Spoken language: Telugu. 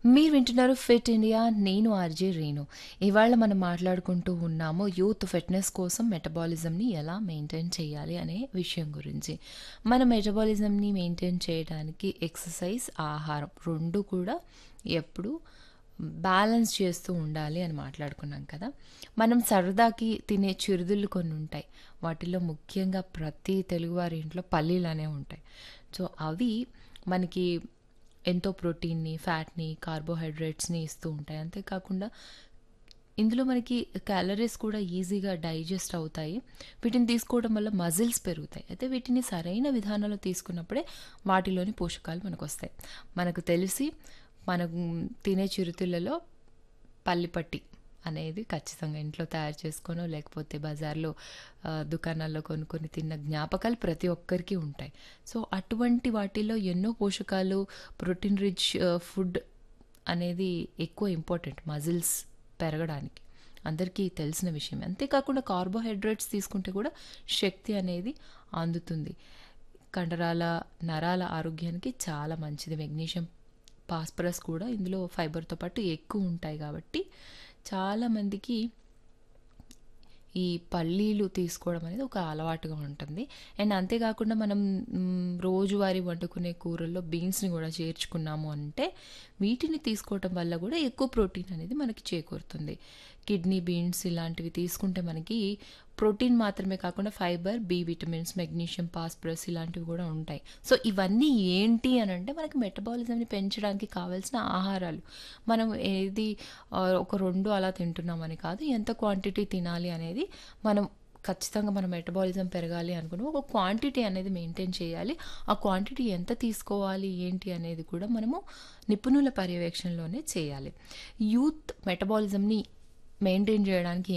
మీరు వింటున్నారు ఫిట్ ఇండియా నేను ఆర్జే రేణు ఇవాళ మనం మాట్లాడుకుంటూ ఉన్నాము యూత్ ఫిట్నెస్ కోసం మెటబాలిజంని ఎలా మెయింటైన్ చేయాలి అనే విషయం గురించి మన మెటబాలిజంని మెయింటైన్ చేయడానికి ఎక్సర్సైజ్ ఆహారం రెండు కూడా ఎప్పుడు బ్యాలెన్స్ చేస్తూ ఉండాలి అని మాట్లాడుకున్నాం కదా మనం సరదాకి తినే చిరుదులు కొన్ని ఉంటాయి వాటిలో ముఖ్యంగా ప్రతి తెలుగువారి ఇంట్లో పల్లీలు అనేవి ఉంటాయి సో అవి మనకి ఎంతో ప్రోటీన్ని ఫ్యాట్ని కార్బోహైడ్రేట్స్ని ఇస్తూ ఉంటాయి అంతేకాకుండా ఇందులో మనకి క్యాలరీస్ కూడా ఈజీగా డైజెస్ట్ అవుతాయి వీటిని తీసుకోవడం వల్ల మజిల్స్ పెరుగుతాయి అయితే వీటిని సరైన విధానంలో తీసుకున్నప్పుడే వాటిలోని పోషకాలు మనకు వస్తాయి మనకు తెలిసి మనం తినే చిరుతిళ్ళలో పల్లిపట్టి అనేది ఖచ్చితంగా ఇంట్లో తయారు చేసుకోనో లేకపోతే బజార్లో ఆ, దుకాణాల్లో కొనుక్కొని తిన్న జ్ఞాపకాలు ప్రతి ఒక్కరికి ఉంటాయి సో అటువంటి వాటిలో ఎన్నో పోషకాలు ప్రోటీన్ రిచ్ ఫుడ్ అనేది ఎక్కువ ఇంపార్టెంట్ మజిల్స్ పెరగడానికి అందరికీ తెలిసిన విషయం అంతేకాకుండా కార్బోహైడ్రేట్స్ తీసుకుంటే కూడా శక్తి అనేది అందుతుంది కండరాల నరాల ఆరోగ్యానికి చాలా మంచిది మెగ్నీషియం పాస్పరస్ కూడా ఇందులో ఫైబర్తో పాటు ఎక్కువ ఉంటాయి కాబట్టి చాలామందికి ఈ పల్లీలు తీసుకోవడం అనేది ఒక అలవాటుగా ఉంటుంది అండ్ అంతేకాకుండా మనం మ్, రోజువారీ వండుకునే కూరల్లో బీన్స్ని కూడా చేర్చుకున్నాము అంటే వీటిని తీసుకోవటం వల్ల కూడా ఎక్కువ ప్రోటీన్ అనేది మనకి చేకూరుతుంది కిడ్నీ బీన్స్ ఇలాంటివి తీసుకుంటే మనకి ప్రోటీన్ మాత్రమే కాకుండా fibre B vitamins magnesium phosphorus ఇలాంటివి కూడా ఉంటాయి సో ఇవన్నీ ఏంటి అని అంటే మనకి మెటబాలిజంని పెంచడానికి కావాల్సిన ఆహారాలు మనం ఏది ఆ, ఒక రెండు అలా తింటున్నామని కాదు ఎంత క్వాంటిటీ తినాలి అనేది మనం ఖచ్చితంగా మన మెటబాలిజం పెరగాలి అనుకుని ఒక క్వాంటిటీ అనేది మెయింటైన్ చేయాలి ఆ క్వాంటిటీ ఎంత తీసుకోవాలి ఏంటి అనేది కూడా మనము నిపుణుల పర్యవేక్షణలోనే చేయాలి యూత్ మెటబాలిజంని మెయింటైన్ చేయడానికి